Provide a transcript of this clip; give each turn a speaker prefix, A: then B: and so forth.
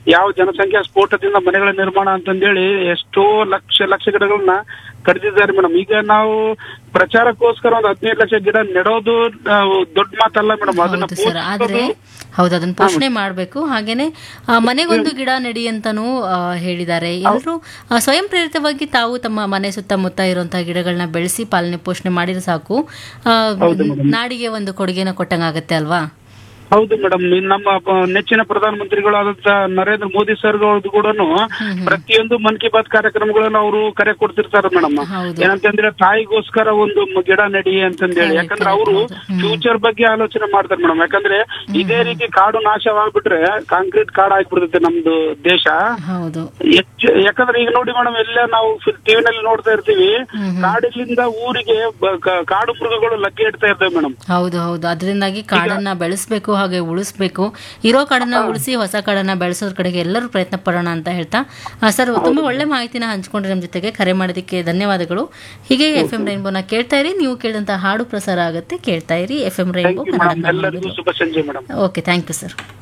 A: ಯಾವ ಜನಸಂಖ್ಯಾ ಸ್ಫೋಟದಿಂದ ಮನೆಗಳ ನಿರ್ಮಾಣ ಅಂತಂದೇಳಿ ಎಷ್ಟೋ ಲಕ್ಷ ಲಕ್ಷ ಗಿಡಗಳನ್ನ ಕಡಿದಿದ್ದಾರೆ ಮೇಡಮ್ ಈಗ ನಾವು ಪ್ರಚಾರಕ್ಕೋಸ್ಕರ ಒಂದು ಹದಿನೈದು ಲಕ್ಷ ಗಿಡ ನೆಡೋದು ಆ, ದೊಡ್ಡ ಮಾತಲ್ಲ ಮೇಡಮ್ ಅದನ್ನ
B: ಹೌದು ಸರ್ ಆದ್ರೆ ಹೌದು ಅದನ್ನ ಪೋಷಣೆ ಮಾಡಬೇಕು ಹಾಗೇನೆ ಆ, ಮನೆಗೊಂದು ಗಿಡ ನೆಡಿ ಅಂತಾನೂ ಆ, ಹೇಳಿದ್ದಾರೆ ಎಲ್ಲರೂ ಆ, ಸ್ವಯಂ ಪ್ರೇರಿತವಾಗಿ ತಾವು ತಮ್ಮ ಮನೆ ಸುತ್ತಮುತ್ತ ಇರುವಂತಹ ಗಿಡಗಳನ್ನ ಬೆಳೆಸಿ ಪಾಲನೆ ಪೋಷಣೆ ಮಾಡಿದ್ರೆ ಸಾಕು ಆ, ನಾಡಿಗೆ ಒಂದು ಕೊಡುಗೆನ ಕೊಟ್ಟಂಗಾಗತ್ತೆ ಅಲ್ವಾ
A: ಹೌದು ಮೇಡಮ್ ನಮ್ಮ ಪ- ನೆಚ್ಚಿನ ಪ್ರಧಾನಮಂತ್ರಿಗಳಾದಂತ ನರೇಂದ್ರ ಮೋದಿ ಸರ್ ಕೂಡ ಪ್ರತಿಯೊಂದು ಮನ್ ಕಿ ಬಾತ್ ಕಾರ್ಯಕ್ರಮಗಳನ್ನು ಅವರು ಕರೆ ಕೊಡ್ತಿರ್ತಾರೆ ಮೇಡಮ್
B: ಹೌದು.
A: ಏನಂತಂದ್ರೆ ತಾಯಿಗೋಸ್ಕರ ಒಂದು ಮ- ಗಿಡ ನೆಡಿ ಅಂತಂದೇಳಿ ಯಾಕಂದ್ರೆ ಅವರು ಫ್ಯೂಚರ್ ಬಗ್ಗೆ ಆಲೋಚನೆ ಮಾಡ್ತಾರೆ ಮೇಡಮ್ ಯಾಕಂದ್ರೆ ಇದೇ ರೀತಿ ಕಾಡು ನಾಶವಾಗ್ಬಿಟ್ರೆ ಕಾಂಕ್ರೀಟ್ ಕಾಡ್ ಆಗ್ಬಿಡ್ತೈತೆ ನಮ್ದು ದೇಶ
B: ಹೌದು
A: ಹೆಚ್ಚು ಯಾಕಂದ್ರೆ ಈಗ ನೋಡಿ ಮೇಡಮ್ ಎಲ್ಲ ನಾವು ಟಿವಿನಲ್ಲಿ ನೋಡ್ತಾ ಇರ್ತೀವಿ ಕಾಡಿನಿಂದ ಊರಿಗೆ ಬ- ಕ- ಕಾಡು ಮೃಗಗಳು ಲಗ್ಗೆ ಇಡ್ತಾ ಇರ್ತವೆ ಮೇಡಮ್
B: ಹೌದು ಹೌದು ಅದರಿಂದಾಗಿ ಕಾಡನ್ನ ಬೆಳೆಸಬೇಕು ಹಾಗೆ ಉಳಿಸ್ಬೇಕು ಇರೋ ಕಾಡನ್ನ ಉಳಿಸಿ ಹೊಸ ಕಾಡನ್ನ ಬೆಳೆಸೋದ್ರ ಕಡೆಗೆ ಎಲ್ಲರೂ ಪ್ರಯತ್ನ ಪಡೋಣ ಅಂತ ಹೇಳ್ತಾ ಆ, ಸರ್ ತುಂಬಾ ಒಳ್ಳೆ ಮಾಹಿತಿನ ಹಂಚ್ಕೊಂಡ್ರೆ ನಮ್ಮ ಜೊತೆಗೆ ಕರೆ ಮಾಡೋದಕ್ಕೆ ಧನ್ಯವಾದಗಳು ಹೀಗೆ ಎಫ್ ಎಂ ರೈನ್ಬೋನ ಕೇಳ್ತಾ ಇರಿ ನೀವು ಕೇಳಿದಂತ ಹಾಡು ಪ್ರಸಾರ ಆಗುತ್ತೆ ಕೇಳ್ತಾ ಇರಿ F M rainbow
A: thank you
B: Kannada
A: madam ಎಲ್ಲರಿಗೂ ಶುಭ ಸಂಜೆ madam
B: okay thank you sir